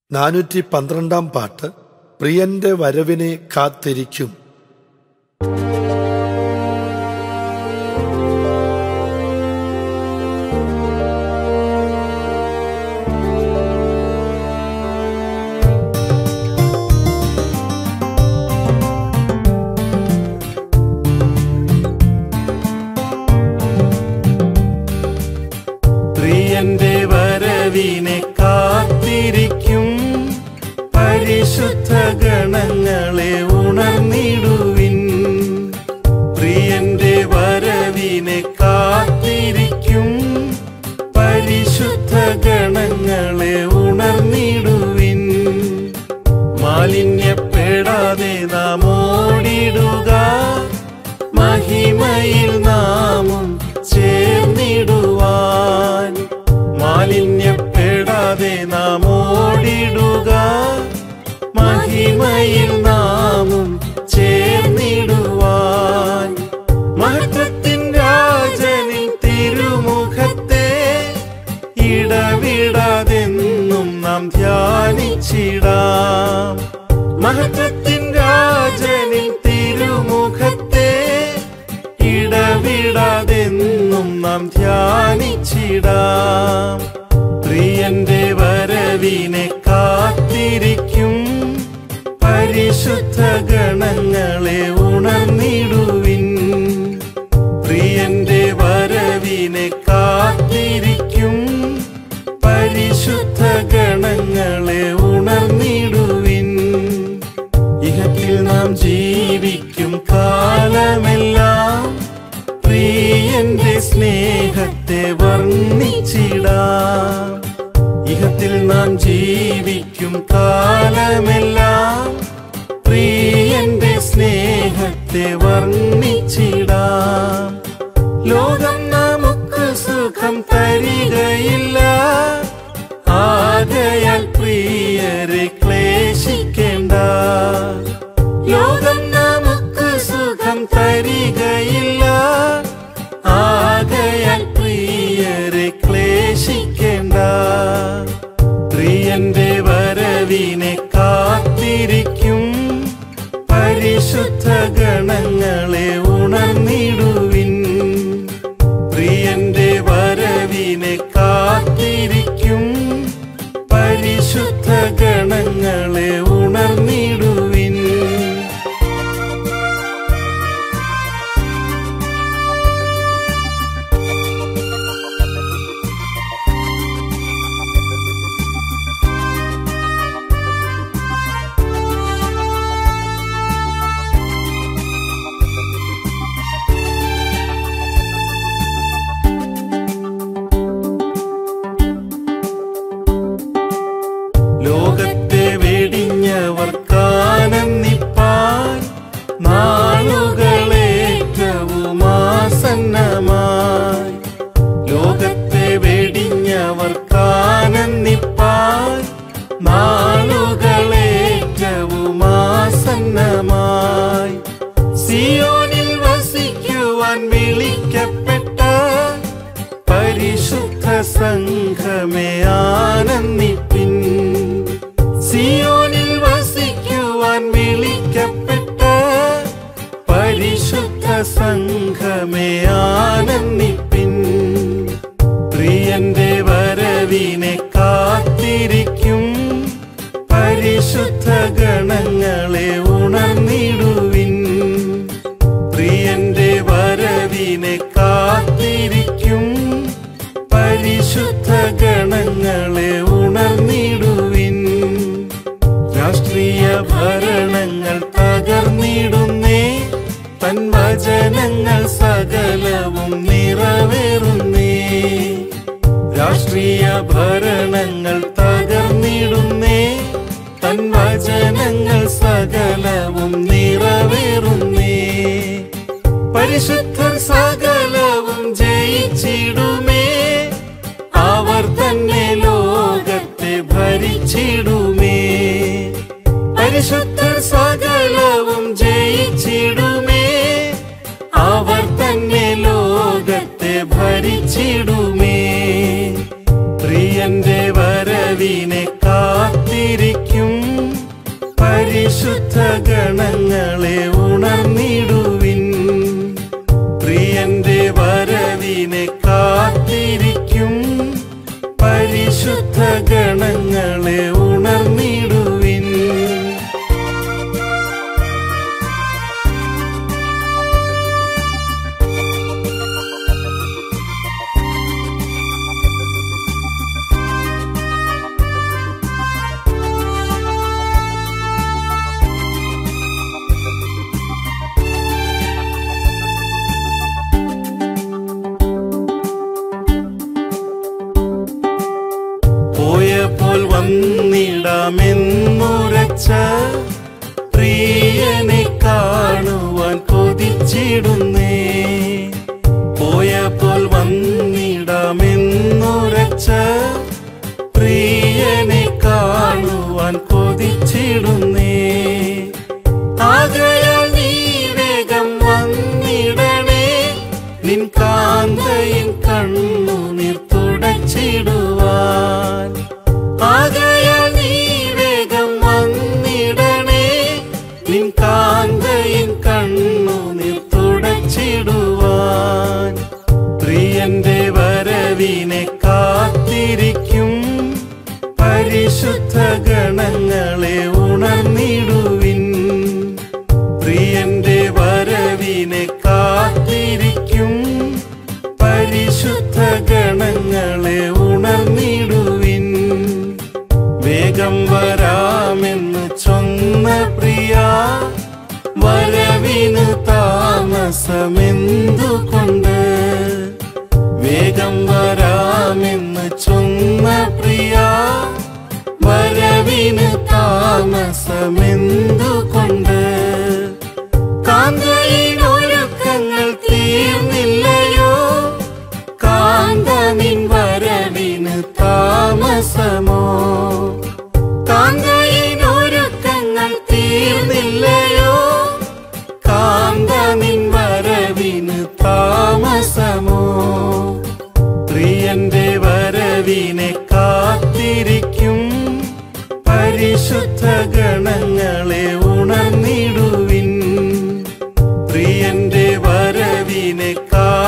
നാനൂറ്റി പന്ത്രണ്ടാം പാട്ട് പ്രിയന്റെ വരവിനെ കാത്തിരിക്കും പ്രിയന്റെ വരവിനെ കാത്തിരിക്കും പരിശുദ്ധ ഗണങ്ങളെ ഉണർന്നിടുവിൻ പ്രിയന്റെ വരവിനെ കാത്തിരിക്കും പരിശുദ്ധ ഗണങ്ങളെ ഉണർന്നിടുവിൻ മാലിന്യപ്പെടാതെ നാം ഓടിടുക മഹിമയിൽ നാമും ചേർന്നിടുവാൻ മാലിന്യപ്പെടാതെ നാം ഓടിടുക മഹിമയിൽ നാമും ചേർന്നിടുവാൻ മഹത്വത്തിൻ രാജനിൻ തിരുമുഖത്തെ ഇടവിടാതെന്നും നാം ധ്യാനിച്ചിടാം മഹത്വത്തിൻ രാജനിൻ തിരുമുഖത്തെ ഇടവിടാതെന്നും നാം ധ്യാനിച്ചിടാം പ്രിയന്റെ വരവിനെ കാത്തിരിക്കും പരിശുദ്ധ ഗണങ്ങളെ ഉണർന്നിടുവിൻ പ്രിയന്റെ വരവിനെ കാത്തിരിക്കും പരിശുദ്ധ ഗണങ്ങളെ ഉണർന്നിടുവിൻ ഇഹത്തിൽ നാം ജീവിക്കും കാലമെല്ലാം പ്രിയന്റെ സ്നേഹത്തെ വർണ്ണിച്ചിടാം ഇഹത്തിൽ നാം ജീവിക്കും കാലമെല്ലാം പ്രിയന്റെ സ്നേഹത്തെ വർണ്ണിച്ചിടാം ലോകം നമുക്ക് സുഖം തരികയില്ല ആകയാൽ പ്രിയരെ ക്ലേശിക്കേണ്ട ലോകം നമുക്ക് സുഖം തരികയില്ല ആകയാൽ പ്രിയരെ ക്ലേശിക്കേണ്ട പ്രിയന്റെ വരവിനെ കാത്തിരിക്കും പരിശുദ്ധ ഗണങ്ങളെ ഉണർന്നിടുവിൻ പ്രിയന്റെ വരവിനെ കാത്തിരിക്കും പരിശുദ്ധ ഗണങ്ങളെ ഉണർന്നിടുവിൻ ലോകത്തെ വെടിഞ്ഞവർക്കാനന്ദിപ്പാൻ നാളുകളേറ്റവും ആസന്നമായി ലോകത്തെ വെടിഞ്ഞവർക്കാനന്ദിപ്പാൻ നാളുകളേറ്റവും ആസന്നമായി സിയോനിൽ വസിക്കുവാൻ വിളിക്കപ്പെട്ട പരിശുദ്ധ സംഘമേ ആനന്ദിപ്പിൻ സിയോനിൽ വസിക്കുവാൻ വിളിക്കപ്പെട്ട പരിശുദ്ധ സംഘമേ ആനന്ദിപ്പിൻ പ്രിയന്റെ വരവിനെ കാത്തിരിക്കും പരിശുദ്ധ ഗണങ്ങളെ ഉണർന്നിടുവിൻ പ്രിയന്റെ വരവിനെ കാത്തിരിക്കും പരിശുദ്ധ ഗണങ്ങളെ ഉണർന്നിടുവിൻ രാഷ്ട്രീയ ഭരണങ്ങൾ തകർന്നിടുന്നേ തൻ വചനങ്ങൾ സകലവും നിറവേറുന്നേ രാഷ്ട്രീയ ഭരണങ്ങൾ തകർന്നിടുന്നേ തൻ വചനങ്ങൾ സകലവും നിറവേറുന്നേ പരിശുദ്ധർ സകലവും ജയിച്ചിടുമേ അവർ തന്നെ ലോകത്തെ ഭരിച്ചിടുമേ പരിശുദ്ധർ സകലവും ജയിച്ചിടുമേ അവർ തന്നെ ലോകത്തെ ഭരിച്ചിടുമേ പ്രിയന്റെ വരവിനെ കാത്തിരി പരിശുദ്ധ ഗണങ്ങളെ ഉണർന്നിടുവിൻ പ്രിയന്റെ വരവിനെ കാത്തിരിക്കും പരിശുദ്ധ ഗണങ്ങളെ ഉണർന്നിടുവിൻ പോയപ്പോൾ വന്നിടാമെന്നുരച്ച പ്രിയനെ കാണുവാൻ കൊതിച്ചിടുന്നേ പോയപ്പോൾ വന്നിടാമെന്നുരച്ച പ്രിയനെ കാണുവാൻ കൊതിച്ചിടുന്നേ ആകയാൽ നീ വേഗം വന്നിടണേ നിൻ കാന്തയിൻ കണ്ണുനീർ തുടച്ചിടുവാൻ ആകയാൽ നീ വേഗം വന്നിടണേ നിൻ കാന്തയിൻ കണ്ണുനീർ തുടച്ചിടുവാൻ പ്രിയന്റെ വരവിനെ കാത്തിരിക്കും പരിശുദ്ധ ഗണങ്ങളെ ഉണർന്നിടുവിൻ പ്രിയന്റെ വരവിനെ കാത്തിരിക്കും പരിശുദ്ധ ഗണങ്ങളെ ഉണർന്നിടുവിൻ വേഗം വരാമെന്ന് ചൊന്ന പ്രിയ വരവിന് താമസമെന്തുകൊണ്ട് വേഗം വരാമെന്ന് ചൊന്ന പ്രിയ വരവിന് താമസമെന്തുകൊണ്ട് കാന്തയിനൊരുക്കങ്ങൾ തീർന്നില്ലയോ കാന്ത നിൻ വരവിന് താമസമോ കാന്തയിനൊരുക്കങ്ങൾ തീർന്നില്ലയോ കാന്ത നിൻ വരവിന് താമസമോ പ്രിയന്റെ വരവിനെ കാത്തിരിക്കും പരിശുദ്ധ ഗണങ്ങളെ ഉണർന്നിടുവിൻ പ്രിയന്റെ വരവിനെ കാ